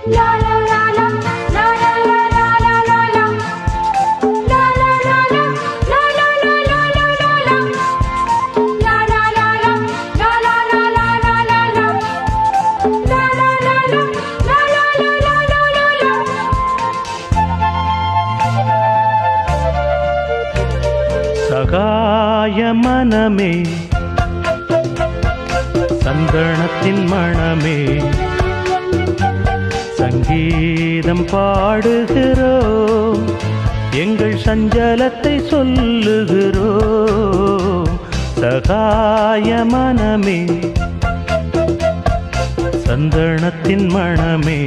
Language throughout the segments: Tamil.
சகாய மனமே சந்தனத்தின் மணமே சங்கீதம் பாடுகிறோம் எங்கள் சஞ்சலத்தை சொல்லுகிறோம் சகாய மனமே சந்தனத்தின் மணமே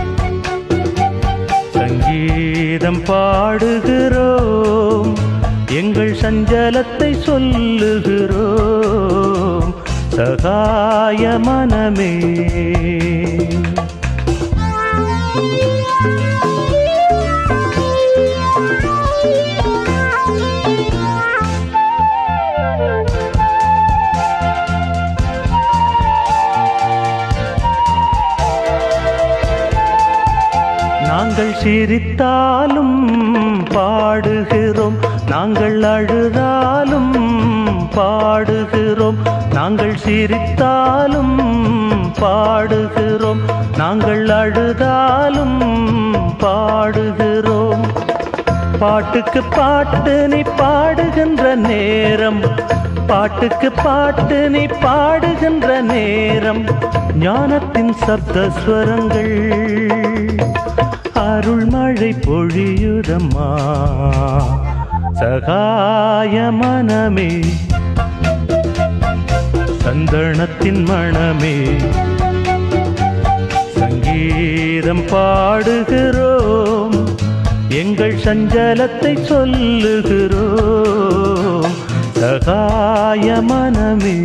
சங்கீதம் பாடுகிறோம் எங்கள் சஞ்சலத்தை சொல்லுகிறோம் சகாய மனமே நாங்கள் சிரித்தாலும் பாடுகிறோம் நாங்கள் அழுதாலும் பாடுகிறோம் நாங்கள் சிரித்தாலும் பாடுகிறோம் நாங்கள் அழுதாலும் பாடுகிறோம் பாட்டுக்கு பாட்டு நீ பாடுகின்ற நேரம் பாட்டுக்கு பாட்டு நீ பாடுகின்ற நேரம் ஞானத்தின் சப்த ஸ்வரங்கள் அருள் மழை பொழியுதம்மா சகாய மனமே சந்தனத்தின் மணமே சங்கீதம் பாடுகிறோம் எங்கள் சஞ்சலத்தை சொல்லுகிறோம் சகாய மனமே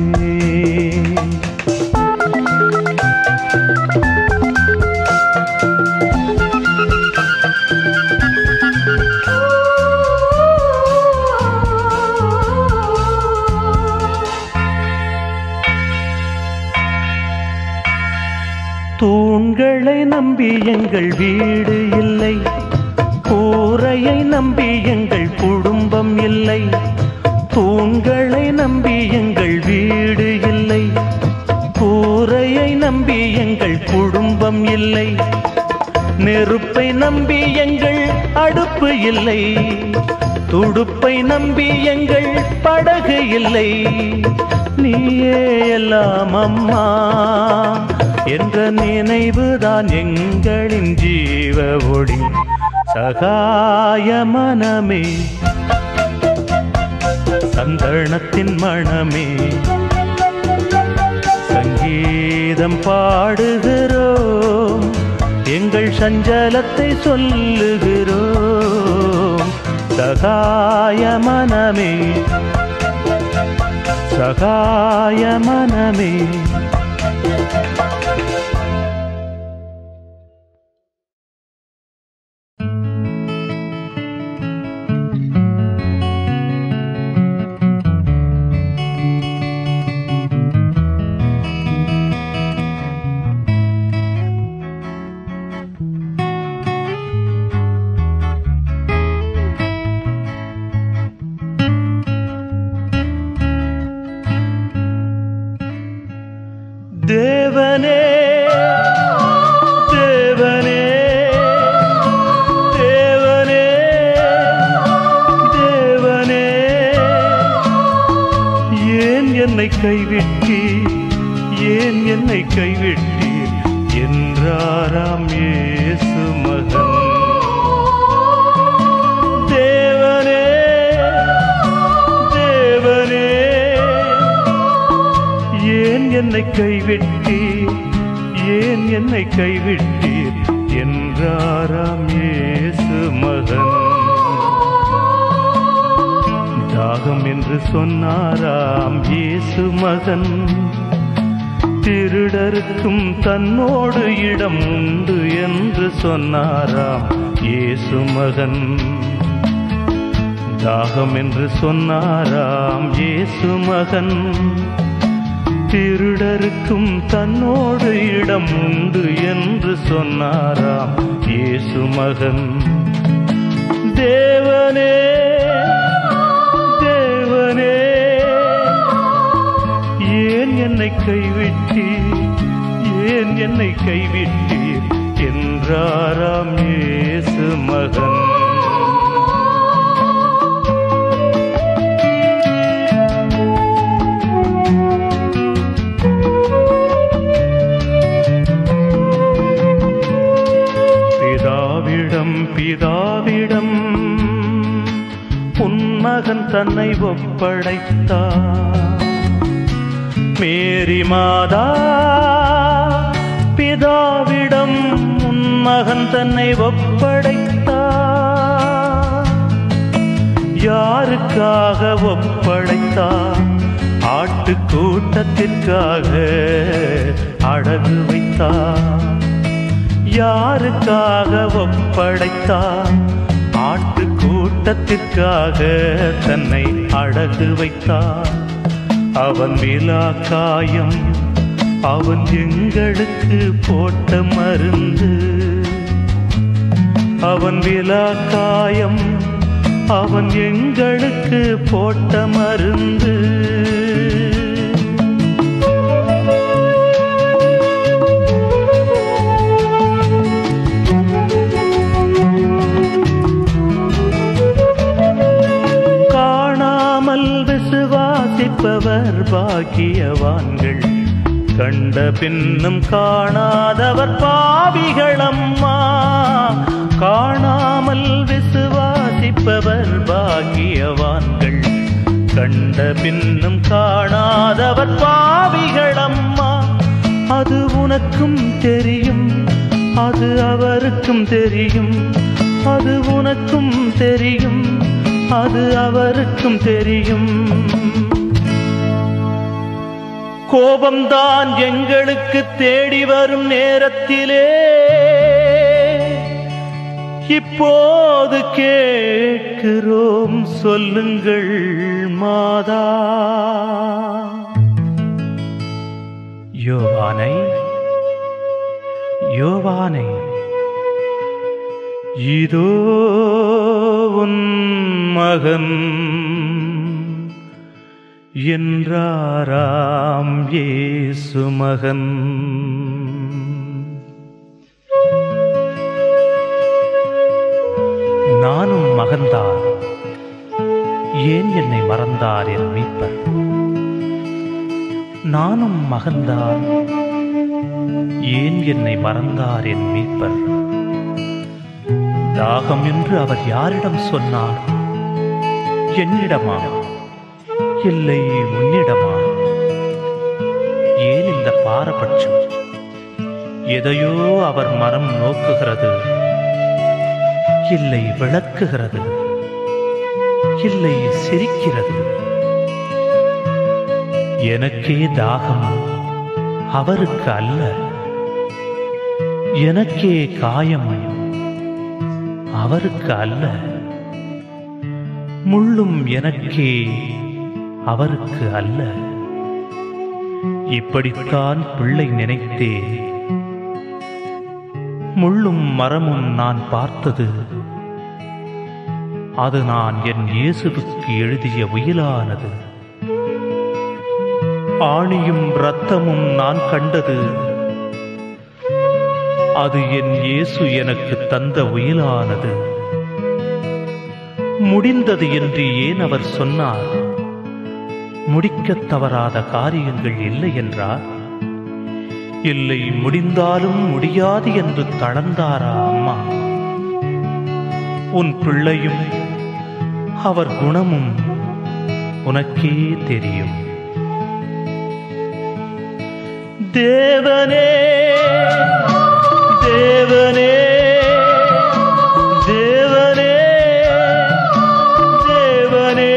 தூண்களை நம்பி எங்கள் வீடு இல்லை கூரையை நம்பி எங்கள் குடும்பம் இல்லை தூண்களை நம்பி எங்கள் வீடு இல்லை கூரையை நம்பி எங்கள் குடும்பம் இல்லை நெருப்பை நம்பி எங்கள் அடுப்பு இல்லை துடுப்பை நம்பி எங்கள் படகு இல்லை நீயே எல்லாம் அம்மா என்ற நினைவுதான் எங்களின் ஜீவ ஒளி சகாய மனமே சந்தனத்தின் மணமே சங்கீதம் பாடுகிறோம் எங்கள் சஞ்சலத்தை சொல்லுகிறோம் சகாய மனமே சகாய மனமே தேவனே தேவனே தேவனே தேவனே ஏன் என்னை கைவிட்டீர் ஏன் என்னை கைவிட்டீர் என்றாராம் இயேசு மகன் தேவனே தேவனே ஏன் என்னை கைவிட்டீர் ஏன் என்னை கைவிட்டீர் என்றாராம் இயேசு மகன் தாகம் என்று சொன்னாராம் இயேசு மகன் திருடருக்கும் தன்னோடு இடம் உண்டு என்று சொன்னாராம் இயேசு மகன் தாகம் என்று சொன்னாராம் இயேசு மகன் திருடர் எவருக்கும் தன்னோடு இடம் உண்டு என்று சொன்னாராம் இயேசு மகன் தேவனே தேவனே ஏன் என்னை கைவிட்டீர் ஏன் என்னை கைவிட்டீர் என்றாராம் இயேசு மகன் பிதாவிடம் பிதாவிடம் உன்மகன் தன்னை ஒப்படைத்தார் மேரி மாதா பிதாவிடம் உன்மகன் தன்னை ஒப்படைத்தார் யாருக்காக ஒப்படைத்தார் ஆட்டு கூட்டத்திற்காக அழகு வைத்தார் யாருக்காக ஒப்படைத்தார் ஆட்டு கூட்டத்திற்காக தன்னை அழகு வைத்தார் அவன் விழா காயம் அவன் எங்களுக்கு போட்ட மருந்து அவன் விழா காயம் அவன் எங்களுக்கு போட்ட மருந்து காணாமல் விசுவாசிப்பவர் பாக்கியவான்கள் கண்ட பின்னும் காணாதவர் பாவிகள் அம்மா காணாமல் விசுவாசிப்பவர் பாக்கியவான்கள் கண்ட பின்னும் காணாதவர் பாவிகள் அம்மா அது உனக்கும் தெரியும் அது அவருக்கும் தெரியும் அது உனக்கும் தெரியும் அது அவருக்கும் தெரியும் கோபம்தான் எங்களுக்கு தேடி வரும் நேரத்திலே இப்போது கேட்கிறோம் சொல்லுங்கள் மாதா யோவானை யோவானை இதோ உன் மகன் என்றாராம் இயேசு மகன் நானும் மகன்தான் ஏன் என்னை மறந்தார் என் மீட்பர் நானும் மகன்தான் ஏன் என்னை மறந்தார் என் மீட்பர் தாகம் என்று அவர் யாரிடம் சொன்னார் என்னிடமா இல்லை உன்னிடமா ஏன் இந்த பாரபட்சம் எதையோ அவர் மனம் நோக்குகிறது இல்லை விளக்குகிறது இல்லை சிரிக்கிறது எனக்கே தாகம் அவருக்கு அல்ல எனக்கே காயம் அவருக்கு அல்ல முள்ளும் எனக்கே அவருக்கு அல்ல இப்படித்தான் பிள்ளை நினைத்தேன் முள்ளும் மரமும் நான் பார்த்தது அது நான் என் இயேசுவுக்கு எழுதிய உயிலானது ஆணியும் இரத்தமும் நான் கண்டது அது என் இயேசு எனக்கு தந்த உயிலானது முடிந்தது என்று ஏன் அவர் சொன்னார் முடிக்கத் தவறாத காரியங்கள் இல்லை என்றார் இல்லை முடிந்தாலும் முடியாது என்று தளர்ந்தாரா அம்மா உன் பிள்ளையும் அவர் குணமும் உனக்கே தெரியும் தேவனே தேவனே தேவனே தேவனே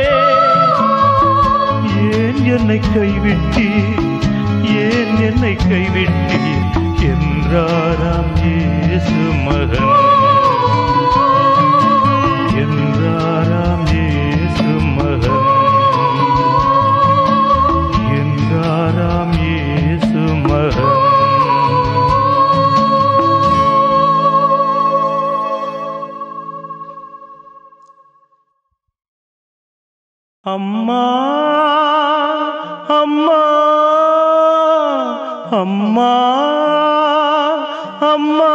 ஏன் என்னை கைவிட்டீர் ஏன் என்னை கைவிட்டீர் என்றாராம் இயேசு மகன் என்றாராம் இயேசு மகன் என்றாராம் இயேசு அம்மா அம்மா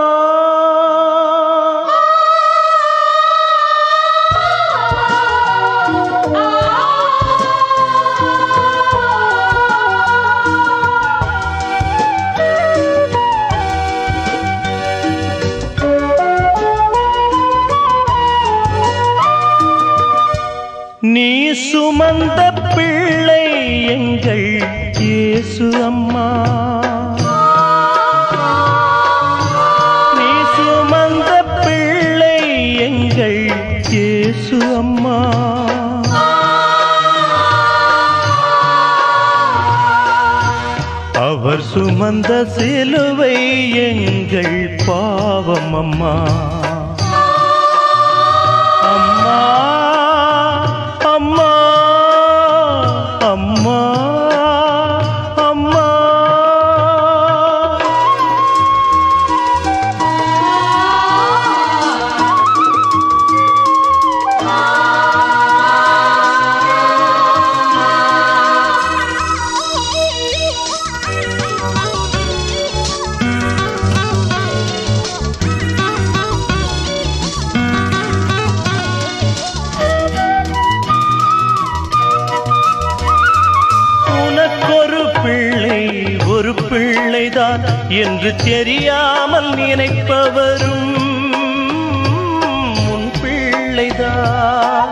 நீ சுமந்த பிள்ளை எங்கள் இயேசு அம்மா நீ சுமந்த பிள்ளை எங்கள் இயேசு அம்மா அவர் சுமந்த சிலுவை எங்கள் பாவம் அம்மா அம்மா அம்மா அம்மா அம்மா உனக்கொரு பிள்ளை ஒரு பிள்ளைதான் என்று தெரியாமல் நினைப்பவரும் உன் பிள்ளைதான்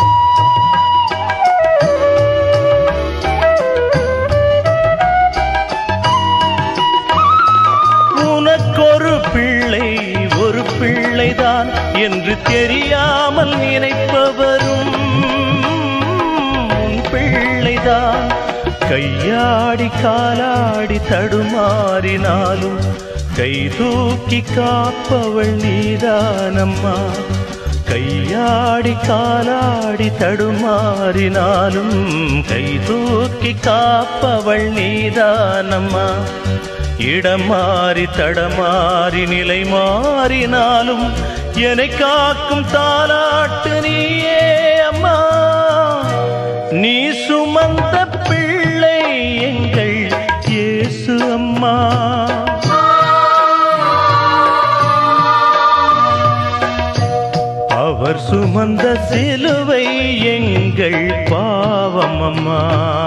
உனக்கொரு பிள்ளை ஒரு பிள்ளைதான் என்று தெரியாமல் நினைப்பவரும் உன் பிள்ளைதான் கையாடி காலாடி தடுமாறினாலும் கை தூக்கி காப்பவள் நீதானம்மா கையாடி காலாடி தடுமாறினாலும் கை தூக்கி காப்பவள் நீதானம்மா இடம் மாறி தடமாறி நிலை மாறினாலும் என்னை காக்கும் தாலாட்டு நீயே அம்மா நீ சுமந்த பிள்ளை எங்கள் இயேசு அம்மா அவர் சுமந்த சிலுவை எங்கள் பாவம் அம்மா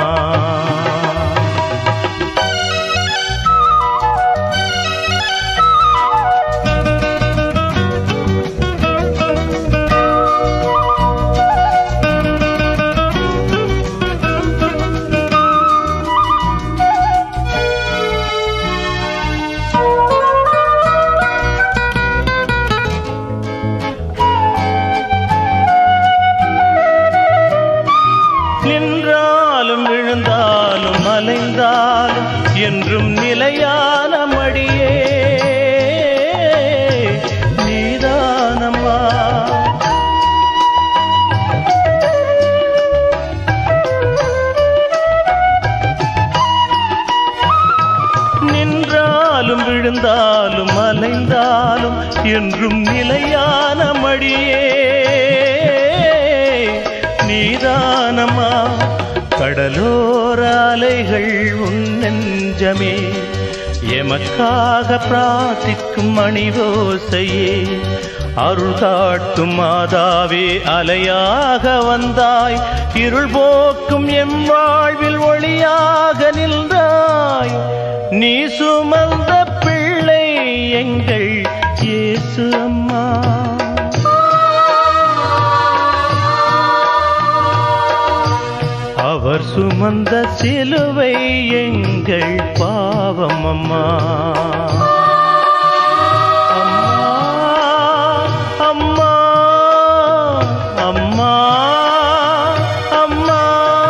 நின்றாலும் விழுந்தாலும் அலைந்தாலும் என்றும் நிலையான மடியே நீதானம்மா நின்றாலும் விழுந்தாலும் அலைந்தாலும் என்றும் நிலையான மடியே நீதானமா கடலோர அலைகள் உன் நெஞ்சமே எமக்காக பிரார்த்திக்கும் மணிவோசையே அருள் காட்டும் மாதாவே அலையாக வந்தாய் இருள் போக்கும் எம் வாழ்வில் ஒளியாக நின்றாய் நீ சுமந்த பிள்ளை எங்கள் இயேசு அம்மா அவர் சுமந்த சிலுவை எங்கள் பாவம் அம்மா அம்மா அம்மா அம்மா அம்மா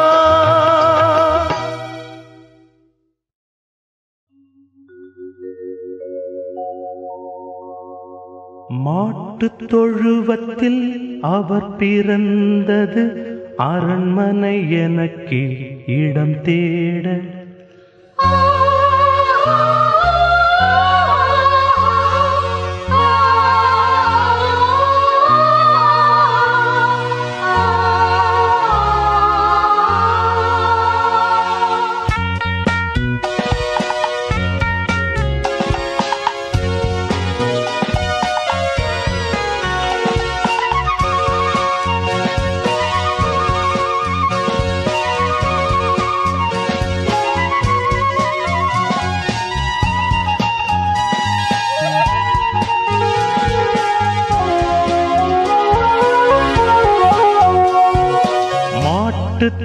மாட்டுத் தொழுவத்தில் அவர் பிறந்தது அரண்மனை எனக்கு இடம் தேட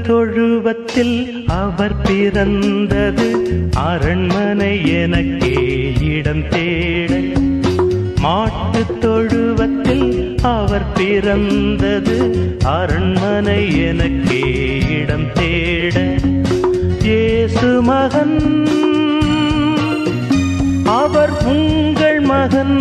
தொழுவத்தில் அவர் பிறந்தது அரண்மனை எனக்கே இடம் தேட மாட்டு தொழுவத்தில் அவர் பிறந்தது அரண்மனை எனக்கே இடம் தேட இயேசு மகன் அவர் உங்கள் மகன்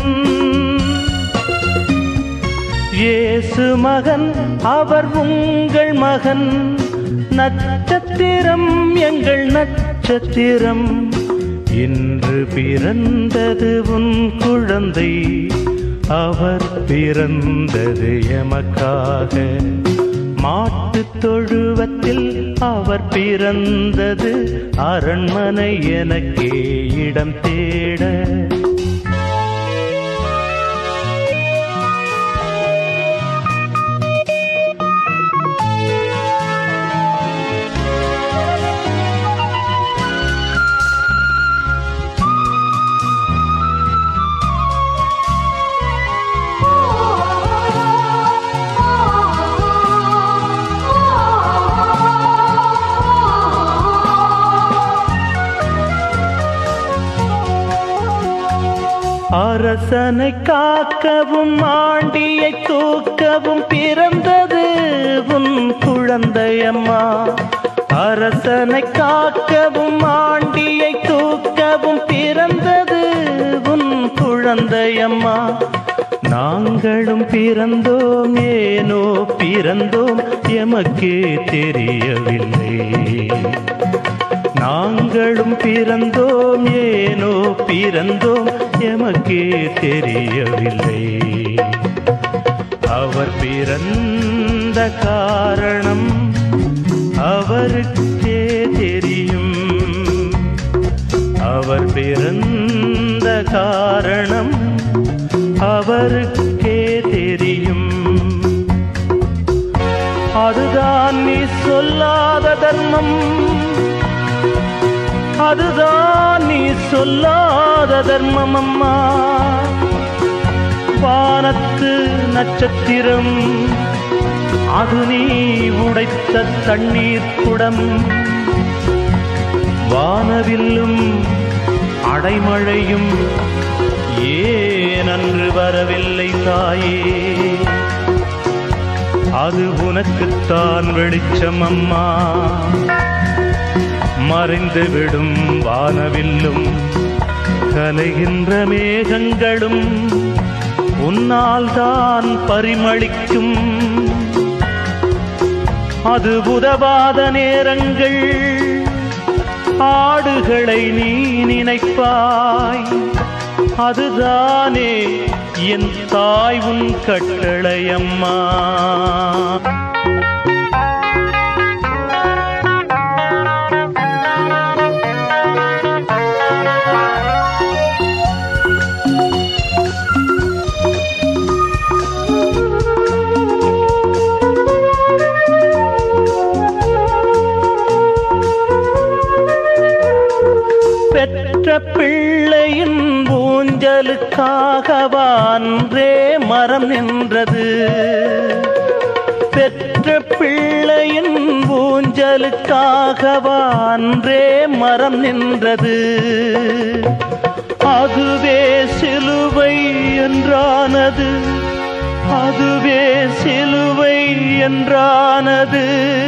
இயேசு மகன் அவர் உங்கள் மகன் நட்சத்திரம் எங்கள் நட்சத்திரம் இன்று பிறந்தது உன் குழந்தை அவர் பிறந்தது எமக்காக மாட்டுத் தொழுவத்தில் அவர் பிறந்தது அரண்மனை எனக்கே இடம் தேட அரசனை காக்கவும் ஆண்டியை தூக்கவும் பிறந்தது உன் குழந்தையம்மா அரசனை காக்கவும் ஆண்டியை தூக்கவும் பிறந்தது உன் குழந்தையம்மா நாங்களும் பிறந்தோம் ஏனோ பிறந்தோம் எமக்கே தெரியவில்லை நாங்களும் பிறந்தோம் ஏனோ பிறந்தோம் எமக்கே தெரியவில்லை அவர் பிறந்த காரணம் அவருக்கே தெரியும் அவர் பிறந்த காரணம் அவருக்கே தெரியும் அதுதான் நீ சொல்லாத தர்மம் அதுதான் நீ சொல்லாத தர்மம் அம்மா வானத்து நட்சத்திரம் அது நீ உடைத்த தண்ணீர் குடம் வானவில்லும் அடைமழையும் ஏன் அன்று வரவில்லை தாயே அது உனக்குத்தான் வெளிச்சம் அம்மா மறைந்து விடும் வானவில்லும் கலைகின்ற மேகங்களும் உன்னால் தான் பரிமளிக்கும் அது உதவாத நேரங்கள் ஆடுகளை நீ நினைப்பாய் அதுதானே என் தாய் உன் கட்டளையம்மா பெற்ற பிள்ளையின் ஊஞ்சலுக்காகவான்றே மரம் நின்றது பெற்ற பிள்ளையின் ஊஞ்சலுக்காகவான்றே மரம் நின்றது அதுவே சிலுவை என்றானது அதுவே சிலுவை என்றானது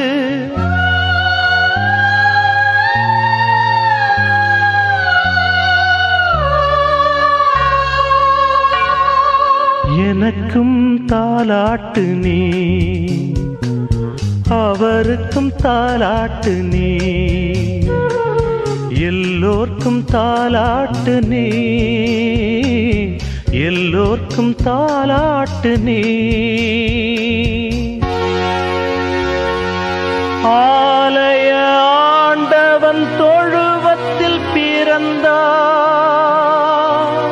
எனக்கும் தாலாட்டு நீ அவருக்கும் தாலாட்டு நீ எல்லோர்க்கும் தாலாட்டு நீ எல்லோர்க்கும் தாலாட்டு நீ ஆலய ஆண்டவன் தொழுவத்தில் பிறந்தார்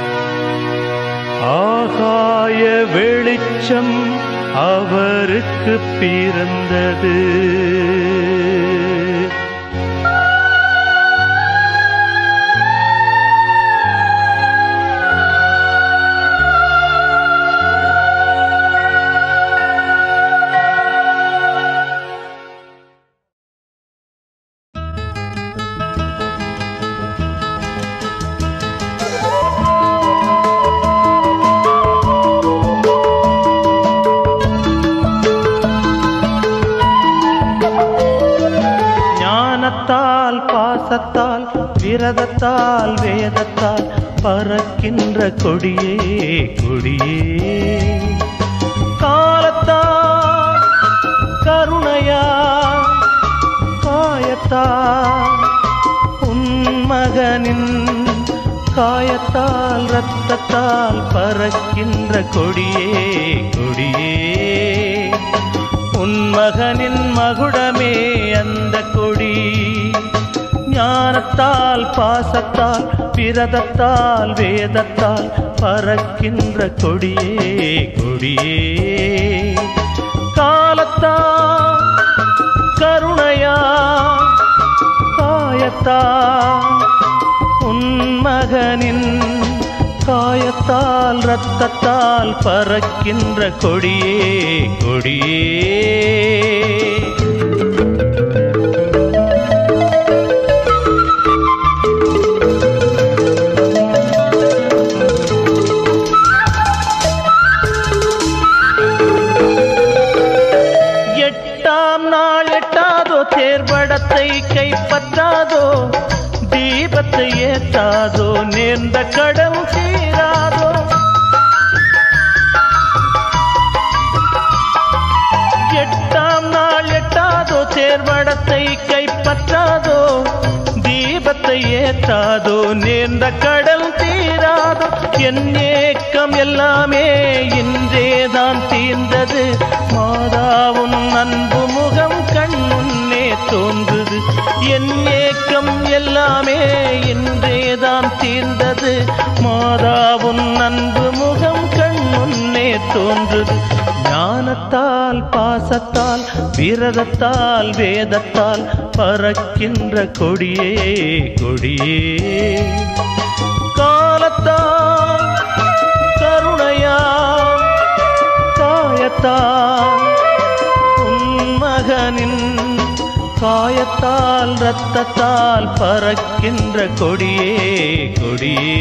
ஆகாய வெளிச்சம் அவருக்கு பிறந்தது பாசத்தால் விரதத்தால் வேதத்தால் பறக்கின்ற கொடியே கொடியே காலத்தால் கருணையா காயத்தால் உன்மகனின் காயத்தால் இரத்தத்தால் பறக்கின்ற கொடியே கொடியே உன்மகனின் மகுடமே அந்த கொடி ஞானத்தால் பாசத்தால் விரதத்தால் வேதத்தால் பறக்கின்ற கொடியே கொடியே காலத்தால் கருணையா காயத்தால் உன்மகனின் காயத்தால் இரத்தத்தால் பறக்கின்ற கொடியே கொடியே எட்டாம் நாள் எட்டாதோ தேர்வடத்தை கைப்பற்றாதோ தீபத்தை ஏற்றாதோ நேர்ந்த கடன் தீராதோ எட்டாம் நாள் எட்டாதோ தேர்வடத்தை கைப்பற்றாதோ தீபத்தை ஏற்றாதோ நேர்ந்த கடல் தீராதோ என் ஏக்கம் எல்லாமே இன்றேதான் தீர்ந்தது மாதாவும் அன்பு முகம் கண் முன்னே தோன்றுது என் ஏக்கம் எல்லாமே இன்றேதான் தீர்ந்தது மாதாவும் அன்பு முகம் கண் முன்னே தோன்றுது ஞானத்தால் பாசத்தால் விரதத்தால் வேதத்தால் பறக்கின்ற கொடியே கொடியே காலத்தால் கருணையால் காயத்தால் உன்மகனின் காயத்தால் இரத்தத்தால் பறக்கின்ற கொடியே கொடியே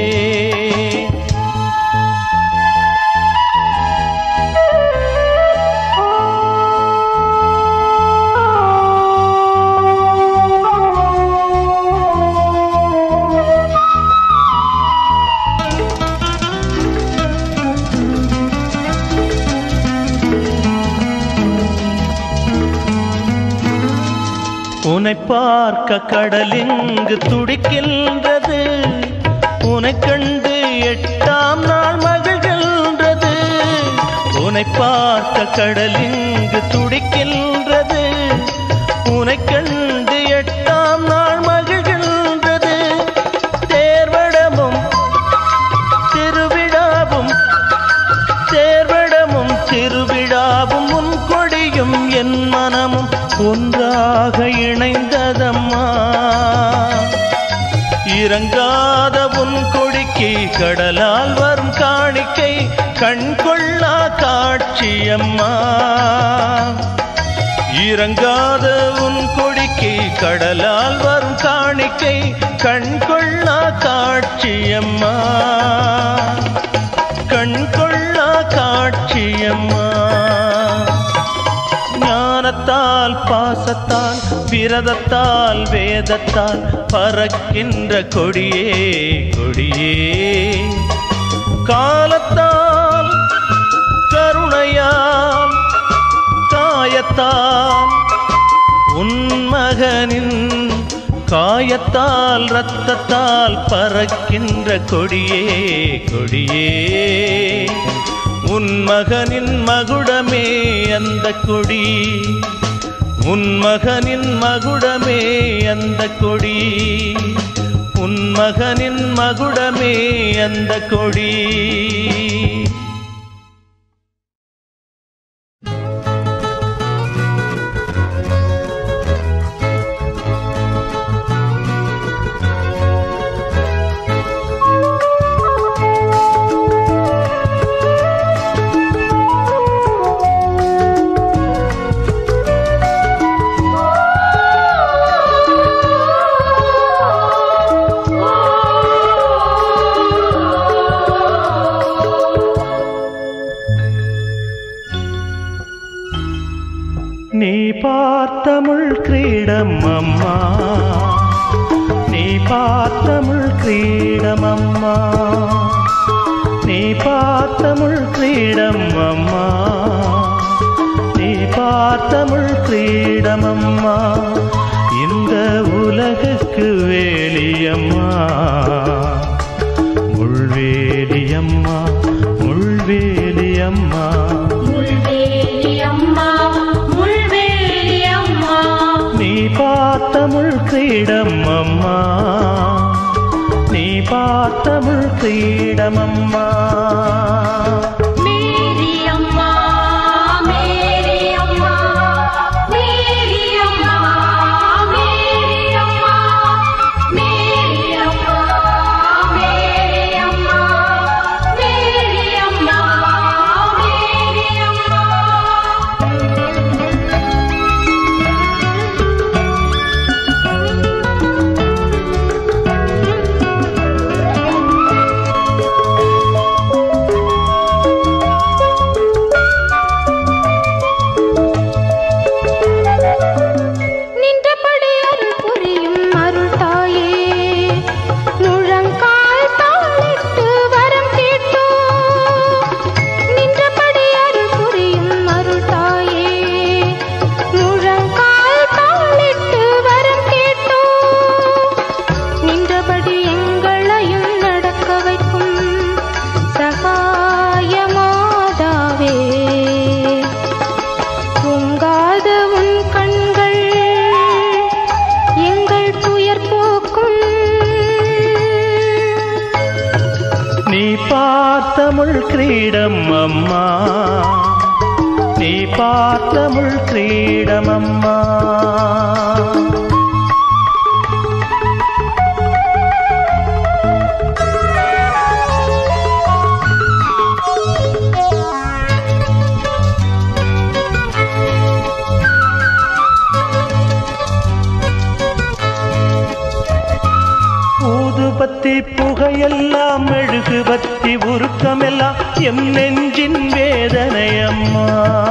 உன்னை பார்க்க கடலிங்கு துடிக்கின்றது உன்னை கண்டு எட்டாம் நாள் மகிழ்கின்றது உன்னை பார்க்க கடலிங்கு துடிக்கின்றது உன்னை கண்டு எட்டாம் நாள் மகிழ்கின்றது தேர்வடமும் திருவிழாவும் தேர்வடமும் திருவிழாவும் உன் கொடியும் என் மனமும் ஒன்றாக இணைந்ததம்மா இறங்காத உன் கொடிக்கு கடலால் வரும் காணிக்கை கண் கொள்ளா காட்சியம்மா இறங்காத உன் கொடிக்கு கடலால் வரும் காணிக்கை கண் கொள்ளா காட்சியம்மா கண் கொள்ளா காட்சியம்மா ஞானத்தால் பாசத்தால் விரதத்தால் வேதத்தால் பறக்கின்ற கொடியே கொடியே காலத்தால் கருணையால் காயத்தால் உன்மகனின் காயத்தால் இரத்தத்தால் பறக்கின்ற கொடியே கொடியே உன் மகனின் மகுடமே அந்த கொடி உன் மகனின் மகுடமே அந்த கொடி உன் மகனின் மகுடமே அந்த கொடி நீ பார்த்தமிழ் கிரீடம் அம்மா கிரீடம் அம்மா நீ பார்த்தமிழ் கிரீடம் அம்மா இந்த உலகுக்கு வேலியம்மா முள்வேலியம்மா முள்வேலியம்மா முள்வேலி அம்மா முள்வேலி அம்மா நீ பார்த்தமிழ் கிரீடம் அம்மா நீ பார்த்தமிழ் கிரீடம் அம்மா மேரி அம்மா மேரி அம்மா மேரி அம்மா மேரி அம்மா மேரி அம்மா மேரி அம்மா மேரி அம்மா மேரி அம்மா நின்றபடி அருள் புரியும் அருள் தாயே முழங்கால் தாளிட்டு வரம் கேட்டோ நின்றபடி அருள் புரியும் அருள் தாயே முழங்கால் தாளிட்டு வரம் கேட்டோ நின்றபடி எங்களையும் நடக்க வைக்கும் சகாயமாதாவே தூங்காத உன் கண்கள் எங்கள் துயர் போக்கும் நீ பார்த்தமிழ் கிரீடம் அம்மா நீ பார்த்தமிழ் கிரீடம் அம்மா ஊதுபத்தி புகையெல்லாம் மெழுகுபத்தி உருக்கமெல்லாம் எம் நெஞ்சின் வேதனை அம்மா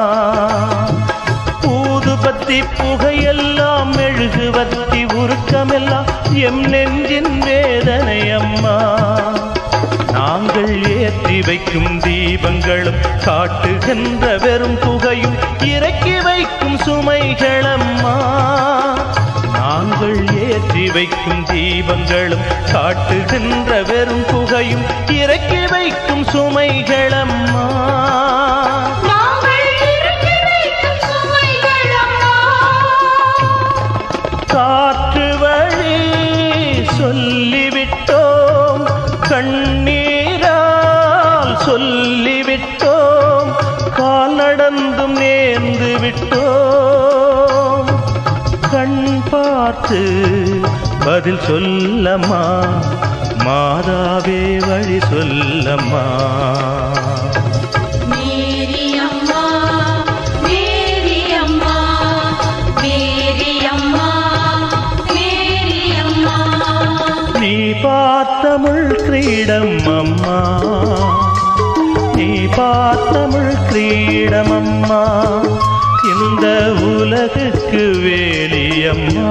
ஊதுபத்தி புகையெல்லாம் மெழுகுபத்தி உருக்கமெல்லாம் எம் நெஞ்சின் வேதனை அம்மா நாங்கள் ஏற்றி வைக்கும் தீபங்களும் காட்டுகின்ற வெறும் புகையும் இறக்கி வைக்கும் சுமைகளம்மா நாங்கள் ஏற்றி வைக்கும் தீபங்களும் காட்டுகின்ற வெறும் புகையும் இறக்கி வைக்கும் சுமைகளம்மா நாங்கள் இறக்கி வைக்கும் சுமைகள் அம்மா காற்று வழி சொல்லிவிட்டோம் கண்ணீரால் சொல்லிவிட்டோம் கால் நடந்தும் நேர்ந்து விட்டோம் கண் பார்த்து பதில் சொல்லம்மா மாதாவே வழி சொல்லம்மா மேரி அம்மா மேரி அம்மா மேரி அம்மா மேரி அம்மா நீ பார்த்தமிழ் கிரீடம் அம்மா நீ பார்த்தமிழ் கிரீடம் அம்மா இந்த உலகுக்கு வேலியம்மா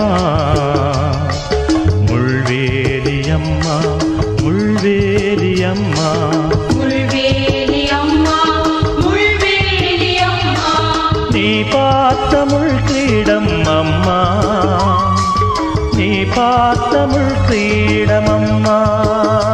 முள்வேலியம்மா முள்வேலியம்மா முள்வேலி அம்மா முள்வேலி அம்மா நீ பார்த்தமிழ் கிரீடம் அம்மா நீ பார்த்தமிழ் கிரீடம் அம்மா